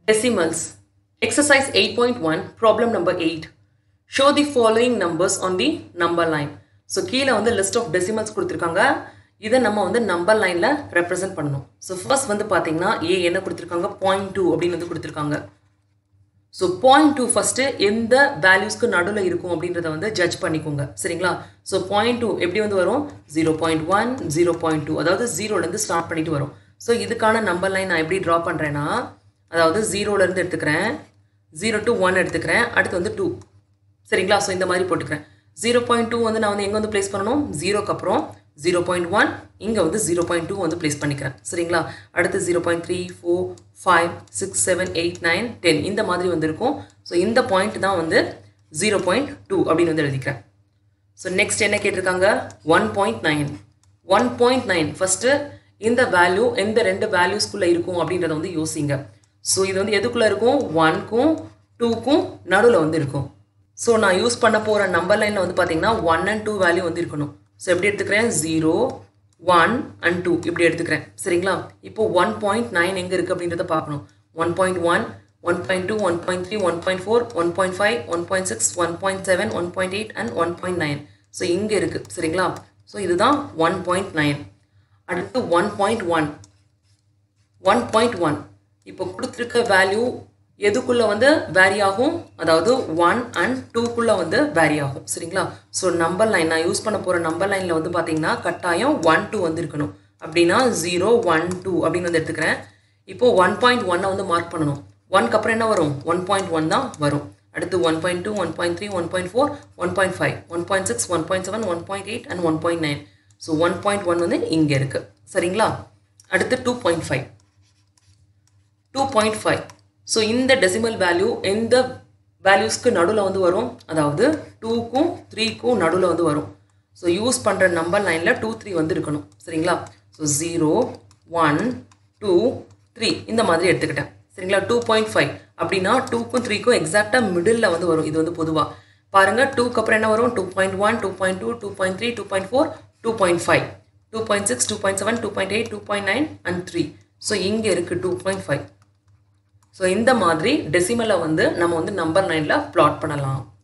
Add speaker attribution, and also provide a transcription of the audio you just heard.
Speaker 1: Decimals. Exercise 8.1, problem number 8. Show the following numbers on the number line. So கீழே வந்து list of decimals கொடுத்துருக்காங்க இதை நம்ம வந்து நம்பர் லைனில் ரெப்ரசென்ட் பண்ணணும் ஸோ ஃபர்ஸ்ட் வந்து பார்த்தீங்கன்னா ஏ என்ன கொடுத்துருக்காங்க பாயிண்ட் டூ அப்படின்னு வந்து கொடுத்துருக்காங்க ஸோ பாயிண்ட் டூ ஃபஸ்ட்டு எந்த வேல்யூஸ்க்கு நடுவில் இருக்கும் அப்படின்றத வந்து ஜட்ஜ் பண்ணிக்கோங்க சரிங்களா ஸோ பாயிண்ட் டூ எப்படி வந்து வரும் zero point one zero point two அதாவது ஜீரோலேருந்து ஸ்டார்ட் பண்ணிட்டு வரும் ஸோ இதுக்கான நம்பர் லைன் நான் எப்படி ட்ரா பண்ணுறேன்னா அதாவது ஜீரோலேருந்து எடுத்துக்கிறேன் ஜீரோ டு ஒன் எடுத்துக்கிறேன் அடுத்து வந்து டூ சரிங்களா ஸோ இந்த மாதிரி போட்டுக்கிறேன் ஜீரோ பாயிண்ட் டூ வந்து நான் வந்து எங்கே வந்து ப்ளேஸ் பண்ணணும் ஜீரோக்கு அப்புறம் ஜீரோ பாயிண்ட் ஒன் இங்கே வந்து ஜீரோ பாயிண்ட் டூ வந்து ப்ளேஸ் பண்ணிக்கிறேன் சரிங்களா அடுத்து zero point three four five six seven eight nine ten இந்த மாதிரி வந்திருக்கும் ஸோ இந்த பாயிண்ட் தான் வந்து ஜீரோ பாயிண்ட் டூ அப்படின்னு வந்து எழுதிக்கிறேன் ஸோ நெக்ஸ்ட் என்ன கேட்டிருக்காங்க one point nine one point nine first இந்த வேல்யூ எந்த ரெண்டு வேல்யூஸ்குள்ளே இருக்கும் அப்படின்றத வந்து யோசிங்க ஸோ இது வந்து எதுக்குள்ளே இருக்கும் ஒன்க்கும் டூக்கும் நடுவில் வந்து இருக்கும் ஸோ நான் யூஸ் பண்ண போகிற நம்பர் லைனில் வந்து பார்த்தீங்கன்னா ஒன் அண்ட் டூ வேல்யூ வந்து இருக்கணும் ஸோ எப்படி எடுத்துக்கிறேன் ஜீரோ ஒன் அண்ட் டூ இப்படி எடுத்துக்கிறேன் சரிங்களா இப்போ ஒன் பாயிண்ட் நைன் எங்கே இருக்குது அப்படின்றத பார்க்கணும் one point one one point two one point three one point four one point five one point six one point seven one point eight and one point nine so இங்கே இருக்குது சரிங்களா so இதுதான் one point nine அடுத்து one point one one point one இப்போ கொடுத்துருக்க value எதுக்குள்ளே வந்து very ஆகும் அதாவது ஒன் அண்ட் டூக்குள்ளே வந்து வேரி ஆகும் சரிங்களா ஸோ நம்பர் லைன் நான் யூஸ் பண்ண போகிற நம்பர் லைனில் வந்து பார்த்தீங்கன்னா கட்டாயம் ஒன் டூ வந்து இருக்கணும் அப்படின்னா ஜீரோ ஒன் டூ அப்படின்னு வந்து எடுத்துக்கிறேன் இப்போது ஒன் பாயிண்ட் ஒன்னை வந்து மார்க் பண்ணணும் ஒன்க்கு அப்புறம் என்ன வரும் ஒன் பாயிண்ட் ஒன் தான் வரும் அடுத்து one point two one point three one point four one point five one point six one point seven one point eight and one point nine so one point one வந்து இங்கே இருக்குது சரிங்களா அடுத்து two point five two point five so இந்த decimal value எந்த வேல்யூஸ்க்கு நடுவில் வந்து வரும் அதாவது டூக்கும் த்ரீக்கும் நடுவில் வந்து வரும் ஸோ யூஸ் பண்ணுற நம்பர் லைனில் டூ த்ரீ வந்து இருக்கணும் சரிங்களா so zero one two three இந்த மாதிரி எடுத்துக்கிட்டேன் சரிங்களா டூ பாயிண்ட் ஃபைவ் அப்படின்னா டூக்கும் த்ரீக்கும் எக்ஸாக்டாக மிடில் வந்து வரும் இது வந்து பொதுவாக பாருங்கள் டூக்கு அப்புறம் என்ன வரும் two point one two point two two point three two point four two point five two point six two point seven two point eight two point nine and three so இங்கே இருக்குது டூ பாயிண்ட் ஃபைவ் ஸோ இந்த மாதிரி டெசிமலை வந்து நம்ம வந்து number நைனில் plot பண்ணலாம்